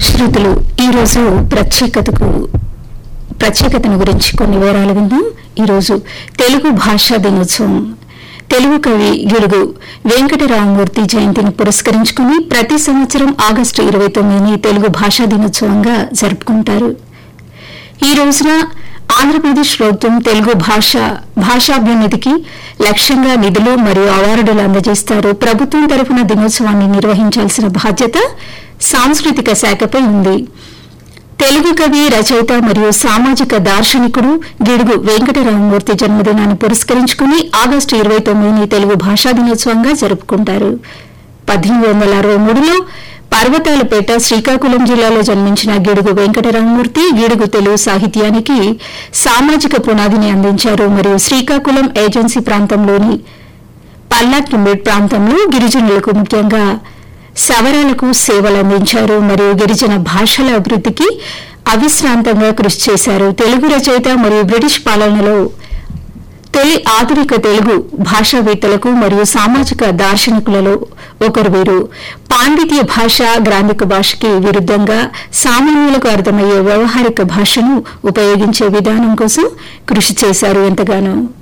శ్రోతలు ఈరోజు ప్రత్యేకతకు ప్రత్యేకతను గురించి కొన్ని వివరాలు విందాం ఈరోజు తెలుగు భాషా దినోత్సవం తెలుగు కవి గిడుగు వెంకటరామమూర్తి జయంతిని పురస్కరించుకుని ప్రతి సంవత్సరం ఆగస్టు ఇరవై తొమ్మిదిని తెలుగు భాషా దినోత్సవంగా జరుపుకుంటారు ఈ రోజున ఆంధ్రప్రదేశ్ ప్రభుత్వం తెలుగు భాష భాషాభ్యున్నతికి లక్ష్యంగా నిధులు మరియు అవార్డులు అందజేస్తారు ప్రభుత్వం తరఫున దినోత్సవాన్ని నిర్వహించాల్సిన బాధ్యత సాంస్కృతిక శాఖపై ఉంది తెలుగు కవి రచయిత మరియు సామాజిక దార్శనికుడు గిడుగు వెంకటరామమూర్తి జన్మదినాన్ని పురస్కరించుకుని ఆగస్టు ఇరవై తొమ్మిదిని తెలుగు భాషా దినోత్సవంగా జరుపుకుంటారు పద్దెనిమిది వందల అరవై మూడులో పర్వతాలపేట శ్రీకాకుళం జిల్లాలో జన్మించిన గిడుగు వెంకటరామమూర్తి గిడుగు తెలుగు సాహిత్యానికి సామాజిక పునాదిని అందించారు మరియు శ్రీకాకుళం ఏజెన్సీ ప్రాంతంలోని పల్లాకింబేడ్ ప్రాంతంలో గిరిజనులకు ముఖ్యంగా సవరాలకు సేవలందించారు మరియు గిరిజన భాషల అభివృద్ధికి అవిశ్రాంతంగా కృషి చేశారు తెలుగు రచయిత మరియు బ్రిటిష్ పాలనలో తొలి ఆధునిక తెలుగు భాషావేత్తలకు మరియు సామాజిక దార్శనికులలో ఒకరు వీరు పాండిత్య భాష గ్రాంధిక భాషకి విరుద్దంగా సామాన్యులకు అర్థమయ్యే వ్యవహారిక భాషను ఉపయోగించే విధానం కోసం కృషి చేశారు ఎంతగానో